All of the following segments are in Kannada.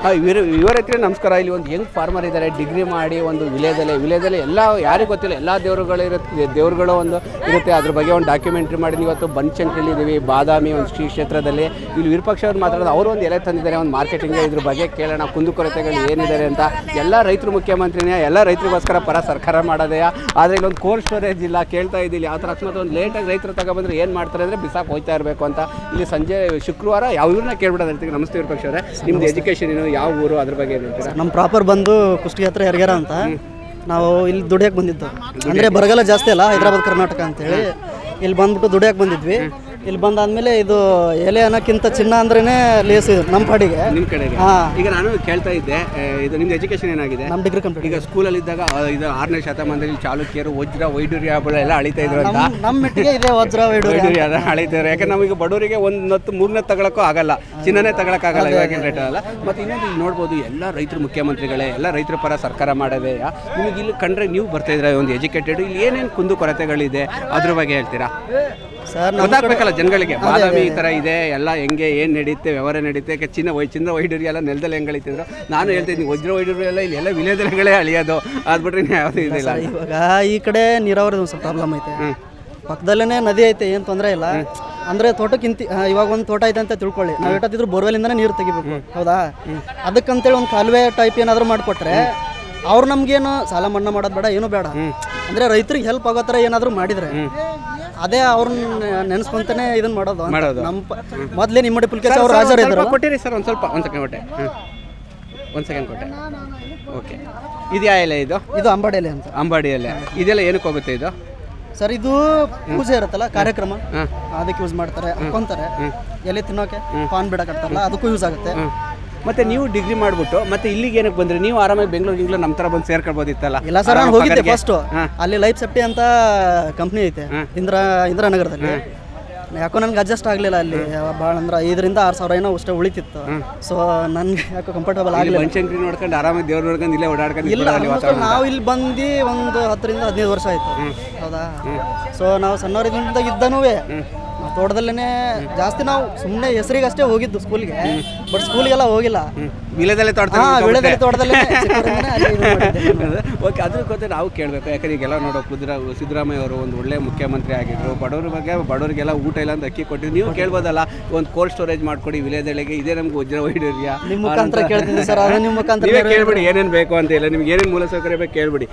ಇವರು ಇವರ ಹತ್ರ ನಮಸ್ಕಾರ ಇಲ್ಲಿ ಒಂದು ಯಂಗ್ ಫಾರ್ಮರ್ ಇದ್ದಾರೆ ಡಿಗ್ರಿ ಮಾಡಿ ಒಂದು ವಿಲೇದಲ್ಲೇ ವಿಲೇದಲ್ಲೇ ಎಲ್ಲ ಯಾರಿಗೂ ಗೊತ್ತಿಲ್ಲ ಎಲ್ಲ ದೇವರುಗಳು ಇರುತ್ತೆ ದೇವರುಗಳು ಒಂದು ಇರುತ್ತೆ ಅದ್ರ ಬಗ್ಗೆ ಒಂದು ಡಾಕ್ಯುಮೆಂಟ್ರಿ ಮಾಡಿ ಇವತ್ತು ಬನಶಂಕರಿಲಿ ಇದ್ದೀವಿ ಬಾದಾಮಿ ಒಂದು ಶ್ರೀ ಕ್ಷೇತ್ರದಲ್ಲಿ ಇಲ್ಲಿ ವಿರೂಪಾಕ್ಷ ಅವ್ರು ಮಾತಾಡೋದು ಅವರು ಒಂದು ಎಲೆ ತಂದಿದ್ದಾರೆ ಒಂದು ಮಾರ್ಕೆಟಿಂಗ್ ಇದ್ರ ಬಗ್ಗೆ ಕೇಳೋಣ ಕುಂದುಕೊರತೆಗಳು ಏನಿದ್ದಾರೆ ಅಂತ ಎಲ್ಲ ರೈತರು ಮುಖ್ಯಮಂತ್ರಿನೇ ಎಲ್ಲ ರೈತರಿಗೋಸ್ಕರ ಪರ ಸರ್ಕಾರ ಮಾಡೋದೆಯಾ ಆದರೆ ಇಲ್ಲೊಂದು ಕೋಲ್ಡ್ ಸ್ಟೋರೇಜ್ ಇಲ್ಲ ಕೇಳ್ತಾ ಇದ್ದಿಲ್ಲ ಯಾವ ಥರ ಅಕಸ್ಮಾತ್ ಒಂದು ಲೇಟಾಗಿ ರೈತರು ತಗೊಬಂದ್ರೆ ಏನು ಮಾಡ್ತಾರೆ ಅಂದರೆ ಬಿಸಾಕ್ ಹೋಗ್ತಾ ಇರಬೇಕು ಅಂತ ಇಲ್ಲಿ ಸಂಜೆ ಶುಕ್ರವಾರ ಯಾವ ಇವ್ರನ್ನ ಕೇಳ್ಬಿಡೋದು ಹೇಳ್ತೀವಿ ನಮಸ್ತೆ ವಿರೂಪಾಕ್ಷ ಅವರೇ ನಿಮ್ದು ಎಜುಕೇಷನ್ ಏನು ಯಾವ ಊರು ಅದ್ರ ಬಗ್ಗೆ ಏನು ಹೇಳ್ತೀರಾ ನಮ್ಮ ಪ್ರಾಪರ್ ಬಂದು ಕುಷ್ಟಗಿ ಹತ್ರ ಯರಗೇರ ಅಂತ ನಾವು ಇಲ್ಲಿ ದುಡಿಯಕ್ಕೆ ಬಂದಿದ್ದು ಅಂದರೆ ಬರಗಾಲ ಜಾಸ್ತಿ ಅಲ್ಲ ಹೈದರಾಬಾದ್ ಕರ್ನಾಟಕ ಅಂತೇಳಿ ಇಲ್ಲಿ ಬಂದ್ಬಿಟ್ಟು ದುಡಿಯಕ್ಕೆ ಬಂದಿದ್ವಿ ಇಲ್ಲಿ ಬಂದಾದ್ಮೇಲೆ ಇದು ಎಲೆ ಅನ್ನೋಕ್ಕಿಂತ ಚಿನ್ನ ಅಂದ್ರೇ ಲೇಸ್ ಇದು ನಮ್ಮ ಪಾಡಿಗೆ ನಿಮ್ಮ ಕಡೆಗೆ ಹಾಂ ಈಗ ನಾನು ಕೇಳ್ತಾ ಇದ್ದೆ ಆ, ಇದು ನಿಮ್ದು ಎಜುಕೇಷನ್ ಏನಾಗಿದೆ ನಮ್ಮ ಡಿಗ್ರಿ ಕಂಪ್ಲೀಟ್ ಈಗ ಸ್ಕೂಲಲ್ಲಿ ಇದ್ದಾಗ ಆ, ಇದು ಆರನೇ ಶತಮಾನದಲ್ಲಿ ಚಾಲುಕ್ಯರು ವಜ್ರ ವೈಡೂರ್ಯಗಳು ಎಲ್ಲ ಅಳಿತಾ ಇದ್ರು ಅಂತ ನಮ್ಮ ನಮ್ಮ ಮೆಟ್ಟಿಗೆ ಇದೆ ವಜ್ರ ವೈಡೂರ್ಯ ವೈಡೂರ್ಯ ಎಲ್ಲ ಅಳಿತಾರೆ ಯಾಕಂದ್ರೆ ನಮಗೆ ಬಡವರಿಗೆ ಒಂದು ಹೊತ್ತು ಮೂರನೇ ತಗೊಳಕ್ಕೂ ಆಗಲ್ಲ ಚಿನ್ನನೇ ತಗೊಳಕ್ಕಾಗಲ್ಲ ಇವಾಗಿನ ರೇಟ್ ಅಲ್ಲ ಮತ್ತು ಇನ್ನೊಂದು ಇಲ್ಲಿ ನೋಡ್ಬೋದು ಎಲ್ಲ ರೈತರು ಮುಖ್ಯಮಂತ್ರಿಗಳೇ ಎಲ್ಲ ರೈತರ ಪರ ಸರ್ಕಾರ ಮಾಡೋದೇ ನಿಮಗೆ ಇಲ್ಲಿ ಕಂಡ್ರೆ ನೀವು ಬರ್ತಾ ಇದ್ರೆ ಒಂದು ಎಜುಕೇಟೆಡ್ ಇಲ್ಲಿ ಏನೇನು ಕುಂದು ಕೊರತೆಗಳಿದೆ ಅದ್ರ ಬಗ್ಗೆ ಹೇಳ್ತೀರಾ ಸರ್ ನಮ್ಮ ಗೊತ್ತಾಗ್ಬೇಕಲ್ಲ ಜನಗಳಿಗೆ ಬಾದಾಮಿ ಈ ಥರ ಇದೆ ಎಲ್ಲ ಹೆಂಗೆ ಏನು ನಡೀತೆ ವ್ಯವಹಾರ ನಡೀತೆ ಯಾಕೆ ಚಿನ್ನ ವೈ ಚಿನ್ನ ವೈಡೂರ್ಯ ಎಲ್ಲ ನೆಲದಲ್ಲಿ ಹೆಂಗೆ ಅಳಿತಿದ್ರು ನಾನು ಹೇಳ್ತಿದ್ದೀನಿ ವಜ್ರ ವೈಡೂರ್ಯ ಎಲ್ಲ ಇಲ್ಲಿ ಎಲ್ಲ ವಿಲೇದಲೆಗಳೇ ಅಳಿಯೋದು ಅದು ಬಿಟ್ರೆ ಇನ್ನು ಯಾವುದೂ ಇದಿಲ್ಲ ಇವಾಗ ಈ ಕಡೆ ನೀರಾವರಿ ಒಂದು ಸ್ವಲ್ಪ ಪ್ರಾಬ್ಲಮ್ ಐತೆ ಪಕ್ಕದಲ್ಲೇ ನದಿ ಐತೆ ಏನು ತೊಂದರೆ ಇಲ್ಲ ಅಂದ್ರೆ ತೋಟಕ್ಕಿಂತ ಆ, ಇವಾಗ ಒಂದು ತೋಟ ಐತೆ ಅಂತ ತಿಳ್ಕೊಳ್ಳಿ ನಾವು ಎಷ್ಟೊತ್ತಿದ್ರು ಬೋರ್ವೆಲಿಂದನೇ ನೀರು ತೆಗಿಬೇಕು ಹೌದಾ ಅದಕ್ಕಂತೇಳಿ ಒಂದು ಕಾಲುವೆ ಟೈಪ್ ಏನಾದರೂ ಮಾಡಿಕೊಟ್ರೆ ಅವ್ರು ನಮ್ಗೇನು ಸಾಲ ಮನ್ನಾ ಮಾಡೋದು ಬೇಡ ಏನು ಬೇಡ ಅಂದ್ರೆ ರೈತರಿಗೆ ಹೆಲ್ಪ್ ಆಗೋ ಥರ ಏನಾದರೂ ಮಾಡಿದ್ರೆ ಅದೇ ಅವ್ರನ್ನ ನೆನೆಸ್ಕೊಂತಾನೆ ಇದನ್ನ ಮಾಡೋದು ಅಂತ. ಮಾಡೋದು. ನಮ್ಮ ಪ- ಮೊದ್ಲೇ ನಿಮ್ಮಡಿ ಪುಲ್ಕೇಶ್ ಅವ್ರು ರಾಜರು ಇದ್ರು ಕೊಟ್ಟಿರಿ ಸರ್ ಒಂದು ಸ್ವಲ್ಪ ಒಂದು ಸೆಕೆಂಡ್ ಕೊಟ್ಟೆ ಒಂದು ಸೆಕೆಂಡ್ ಕೊಟ್ಟೆ ಓಕೆ ಇದು ಯಾವ ಎಲೆ ಇದು ಇದು ಅಂಬಾಡೆಲೆ ಅಂತ ಅಂಬಾಡಿ ಎಲೆ ಇದೆಲ್ಲ ಏನಕ್ಕೆ ಹೋಗುತ್ತೆ ಇದು ಸರ್ ಇದು ಪೂಜೆ ಇರುತ್ತಲ್ಲ ಕಾರ್ಯಕ್ರಮ ಹಾಂ ಅದಕ್ಕೆ ಯೂಸ್ ಮಾಡ್ತಾರೆ ಹಾಕೊಂತಾರೆ ಎಲೆ ತಿನ್ನೋಕೆ ಪಾನ್ ಬಿಡಕತ್ತಾರಲ್ಲ ಅದಕ್ಕೂ ಯೂಸ್ ಆಗುತ್ತೆ ಮತ್ತೆ ನೀವು ಡಿಗ್ರಿ ಮಾಡ್ಬಿಟ್ಟು ಮತ್ತೆ ಇಲ್ಲಿಗೆ ಏನಕ್ಕೆ ಬಂದ್ರಿ ನೀವು ಆರಾಮಾಗಿ ಬೆಂಗಳೂರು ಗಿಂಗ್ಳೂರು ನಮ್ಮ ಥರ ಬಂದು ಸೇರ್ಕೊಳ್ಬೋದಿತ್ತಲ್ಲ ಇಲ್ಲ ಸರ್ ನಾನು ಆರಾಮಾಗಿ ಹೋಗಿದ್ದೆ ಪಗಾರಿಗೆ. ಫಸ್ಟ್ ಹಾಂ ಅಲ್ಲಿ ಲೈಫ್ ಸೇಫ್ಟಿ ಅಂತ ಕಂಪ್ನಿ ಐತೆ ಇಂದ್ರ ಇಂದ್ರಾನಗರದಲ್ಲಿ ಯಾಕೋ ನನ್ಗೆ ಅಡ್ಜಸ್ಟ್ ಆಗಲಿಲ್ಲ ಅಲ್ಲಿ ಭಾಳ ಅಂದ್ರೆ ಐದರಿಂದ ಆರು ಸಾವಿರ ಏನೋ ಅಷ್ಟೇ ಉಳಿತಿತ್ತು ಸೊ ನನ್ಗೆ ಯಾಕೋ ಕಂಫರ್ಟಬಲ್ ಆಗಲಿಲ್ಲ ಬನಶಂಕರಿ ನೋಡ್ಕೊಂಡು ಆರಾಮಾಗಿ ದೇವ್ರು ನೋಡ್ಕೊಂಡು ಇಲ್ಲೇ ಓಡಾಡ್ಕೊಂಡು ಇಲ್ಲ ಅಲ್ಲಿ almost ನಾವು ಇಲ್ಲಿ ಬಂದು ಒಂದು ಹತ್ತರಿಂದ ಹದಿನೈದು ವರ್ಷ ಆಯ್ತು ಹೌದಾ ಸೊ ನಾವು ಸಣ್ಣವರಿಂದ ಇದ್ದನೂ ನಾವು ತೋಟದಲ್ಲೇ ಜಾಸ್ತಿ ನಾವು ಸುಮ್ಮನೆ ಹೆಸರಿಗೆ ಅಷ್ಟೇ ಹೋಗಿದ್ದು ಸ್ಕೂಲ್ಗೆ ಬಟ್ ಸ್ಕೂಲ್ಗೆಲ್ಲ ಹೋಗಿಲ್ಲ ವಿಲೇದಲ್ಲೇ ತೋಟ ಹಾ ವಿಳೆದಲ್ಲಿ ತೋಟದಲ್ಲೇ ಚಿಕ್ಕವರಿಂದನೇ ಅಲ್ಲಿ ಇದು ಮಾಡಿದ್ದೆ ನಾನು. ಓಕೆ ಅದ್ರ ಗೊತ್ತೆ ನಾವು ಕೇಳಬೇಕು ಯಾಕಂದ್ರೆ ಈಗೆಲ್ಲ ನೋಡೋ ಕುದ್ರ ಸಿದ್ದರಾಮಯ್ಯ ಅವರು ಒಂದು ಒಳ್ಳೆ ಮುಖ್ಯಮಂತ್ರಿ ಆಗಿದ್ರು ಬಡವ್ರ ಬಗ್ಗೆ ಬಡವರಿಗೆಲ್ಲ ಊಟ ಇಲ್ಲ ಅಂತ ಅಕ್ಕಿ ಕೊಟ್ಟಿದ್ರು ನೀವು ಕೇಳ್ಬೋದಲ್ಲ ಒಂದು ಕೋಲ್ಡ್ ಸ್ಟೋರೇಜ್ ಮಾಡ್ಕೊಡಿ ವಿಲೇದೆಳೆಗೆ ಇದೇ ನಮ್ಗೆ ವಜ್ರ ವೈಡೂರ್ಯ ನಿಮ್ಮ ಮುಖಾಂತರ ಕೇಳ್ತಿದ್ದೆ ಸರ್ ಅದು ನಿಮ್ಮ ಮುಖಾಂತರ ನೀವೇ ಕೇಳ್ಬಿಡಿ ಏನೇನು ಬೇಕು ಅಂತ ಇಲ್ಲ ನಿಮ್ಗೆ ಏನೇನು ಮೂಲಸೌಕರ್ಯ ಬೇಕು ಕೇಳ್ಬಿಡಿ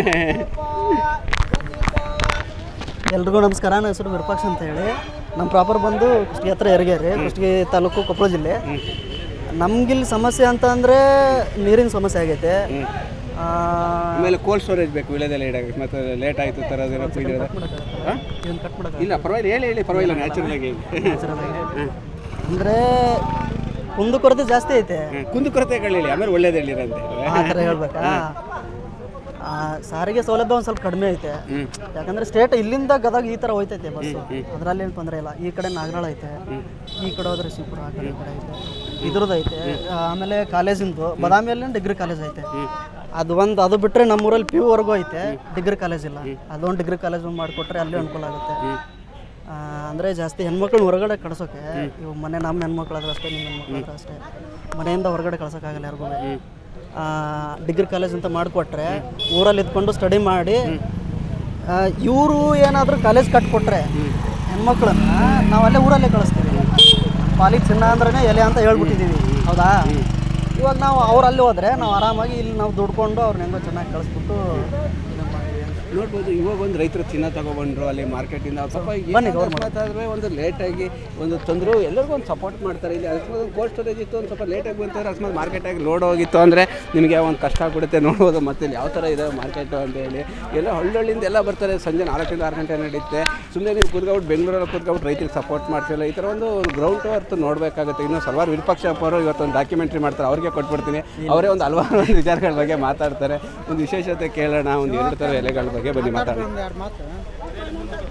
ಎಲ್ರಿಗೂ ನಮಸ್ಕಾರ ನನ್ನ ಹೆಸರು ವಿರೂಪಾಕ್ಷ ಅಂತ ಹೇಳಿ ನಮ್ಮ ಪ್ರಾಪರ್ ಬಂದು ಕುಷ್ಟಗಿ ಹತ್ರ ಯರಗೇರಿ ಕುಷ್ಟಗಿ ತಾಲೂಕು ಕೊಪ್ಪಳ ಜಿಲ್ಲೆ ನಮ್ಗಿಲ್ಲಿ ಸಮಸ್ಯೆ ಅಂತ ಅಂದರೆ ನೀರಿನ ಸಮಸ್ಯೆ ಆಗೈತೆ ಆ, ಆಮೇಲೆ ಕೋಲ್ಡ್ ಸ್ಟೋರೇಜ್ ಬೇಕು ವಿಲೇದೆಲೆ ಇಡಕ್ಕೆ ಮತ್ತೆ ಲೇಟ್ ಆಯಿತು ತರೋದೇನೋ ಕುಯ್ದಿರೋದು ಹಾಂ ಇದನ್ನ ಕಟ್ ಮಾಡೋದು ಇಲ್ಲ ಪರವಾಗಿಲ್ಲ ಹೇಳಿ ಹೇಳಿ ಪರವಾಗಿಲ್ಲ ನ್ಯಾಚುರಲ್ ಆಗಿ ಅಂದರೆ ಕುಂದುಕೊರತೆ ಜಾಸ್ತಿ ಐತೆ ಕುಂದುಕೊರತೆಗಳು ಹೇಳಿ ಆಮೇಲೆ ಒಳ್ಳೇದು ಹೇಳಿರ ಅಂತ ಹೇಳಿದ್ರೆ ಆ ಥರ ಹೇಳ್ಬೇಕಾ ಆ, ಸಾರಿಗೆ ಸೌಲಭ್ಯ ಒಂದು ಸ್ವಲ್ಪ ಕಡಿಮೆ ಐತೆ ಯಾಕಂದ್ರೆ ಸ್ಟೇಟ್ ಇಲ್ಲಿಂದ ಗದಗ ಈ ಥರ ಹೋಯ್ತೈತೆ ಬಸ್ಸು ಅದರಲ್ಲಿ ಏನು ತೊಂದರೆ ಇಲ್ಲ ಈ ಕಡೆ ನಾಗರಾಳ ಐತೆ ಈ ಕಡೆ ಹೋದ್ರೆ ಶಿವಪುರ ಆ ಕಡೆ ಈ ಕಡೆ ಐತೆ ಇದ್ರದ್ದು ಐತೆ ಆಮೇಲೆ ಕಾಲೇಜಿಂದು ಬದಾಮಿಯಲ್ಲಿ ಡಿಗ್ರಿ ಕಾಲೇಜ್ ಐತೆ ಅದು ಒಂದು ಅದು ಬಿಟ್ಟರೆ ನಮ್ಮೂರಲ್ಲಿ ಪಿ ವರ್ಗೂ ಐತೆ ಡಿಗ್ರಿ ಕಾಲೇಜ್ ಇಲ್ಲ ಅದೊಂದು ಡಿಗ್ರಿ ಕಾಲೇಜ್ ಒಂದು ಮಾಡಿಕೊಟ್ರೆ ಅಲ್ಲಿ ಅನುಕೂಲ ಆಗುತ್ತೆ ಆ, ಅಂದ್ರೆ ಜಾಸ್ತಿ ಹೆಣ್ಮಕ್ಳು ಹೊರಗಡೆ ಕಳ್ಸೋಕೆ ಇವು ಮನೆ ನಮ್ಮ ಹೆಣ್ಮಕ್ಳಾದ್ರೆ ಅಷ್ಟೇ ನಿಮ್ಮ ಹೆಣ್ಮಕ್ಳಾದ್ರೆ ಅಷ್ಟೇ ಮನೆಯಿಂದ ಹೊರಗಡೆ ಕಳ್ಸೋಕ್ಕಾಗಲ್ಲ ಯಾರಿಗೂ ಡಿಗ್ರಿ ಕಾಲೇಜ್ ಅಂತ ಮಾಡಿಕೊಟ್ರೆ ಊರಲ್ಲಿ ಇದ್ಕೊಂಡು ಸ್ಟಡಿ ಮಾಡಿ ಇವರು ಏನಾದರೂ ಕಾಲೇಜ್ ಕಟ್ಕೊಟ್ರೆ ಹೆಣ್ಮಕ್ಳನ್ನ ನಾವು ಅಲ್ಲೇ ಊರಲ್ಲೇ ಕಳಿಸ್ತೀವಿ ಪಾಲಿಗೆ ಚಿನ್ನ ಅಂದ್ರೆ ಎಲೆ ಅಂತ ಹೇಳ್ಬಿಟ್ಟಿದ್ದೀವಿ ಹೌದಾ ಇವಾಗ ನಾವು ಅವ್ರು ಅಲ್ಲಿ ಹೋದ್ರೆ ನಾವು ಆರಾಮಾಗಿ ಇಲ್ಲಿ ನಾವು ದುಡ್ಕೊಂಡು ಅವ್ರನ್ನ ಹೆಂಗೋ ಚೆನ್ನಾಗಿ ಕಳಿಸ್ಬಿಟ್ಟು ಇದನ್ನ ಮಾಡ್ತೀವಿ ಅಂತ ನೋಡ್ಬೋದು ಇವಾಗ ಒಂದು ರೈತರು ಚಿನ್ನ ತಗೊಬಂದ್ರು ಅಲ್ಲಿ ಮಾರ್ಕೆಟಿಂದ ಪಾಪ ಆದರೆ ಒಂದು ಲೇಟಾಗಿ ಒಂದು ತಂದರು ಎಲ್ಲರಿಗೂ ಒಂದು ಸಪೋರ್ಟ್ ಮಾಡ್ತಾರೆ ಇಲ್ಲಿ ಅಕಸ್ಮಾತ್ ಒಂದು ಕೋಲ್ಡ್ ಸ್ಟೋರೇಜ್ ಇತ್ತು ಒಂದು ಸ್ವಲ್ಪ ಲೇಟಾಗಿ ಬಂತಾರೆ ಅಕಸ್ಮಾತ್ ಮಾರ್ಕೆಟಾಗಿ ಲೋಡ್ ಹೋಗಿತ್ತು ಅಂದರೆ ನಿಮಗೆ ಒಂದು ಕಷ್ಟ ಆಗ್ಬಿಡುತ್ತೆ ನೋಡ್ಬೋದು ಮತ್ತೆ ಇಲ್ಲಿ ಯಾವ ಥರ ಇದೆ ಮಾರ್ಕೆಟು ಅಂತ ಹೇಳಿ ಎಲ್ಲ ಹಳ್ಳಿಯಿಂದ ಎಲ್ಲ ಬರ್ತಾರೆ ಸಂಜೆ ನಾಲ್ಕರಿಂದ ಆರು ಗಂಟೆ ನಡೆಯುತ್ತೆ ಸುಮ್ಮನೆ ನೀವು ಕೂತ್ಕೊಬಿಟ್ಟು ಬೆಂಗಳೂರಲ್ಲಿ ಕೂತ್ಕೊಬಿಟ್ಟು ರೈತರಿಗೆ ಸಪೋರ್ಟ್ ಮಾಡ್ತಿಲ್ಲ ಈ ಥರ ಒಂದು ಗ್ರೌಂಡ್ ಹೊರತು ನೋಡಬೇಕಾಗುತ್ತೆ ಇನ್ನು ಸಲ್ವಾರ್ ವಿರೂಪಾಕ್ಷಪ್ಪ ಅವರು ಇವತ್ತೊಂದು ಡಾಕ್ಯುಮೆಂಟ್ರಿ ಮಾಡ್ತಾರೆ ಅವ್ರಿಗೆ ಕೊಟ್ಬಿಡ್ತೀನಿ ಅವರೇ ಒಂದು ಹಲವಾರು ಒಂದು ವಿಚಾರಗಳ ಬಗ್ಗೆ ಮಾತಾಡ್ತಾರೆ ಒಂದು ವಿಶೇಷತೆ ಕೇಳೋಣ ಒಂದು ಎರಡು ಥರ ಎಲೆಗಳ ಬಗ್ಗೆ ಬನ್ನಿ ಮಾತಾಡೋಣ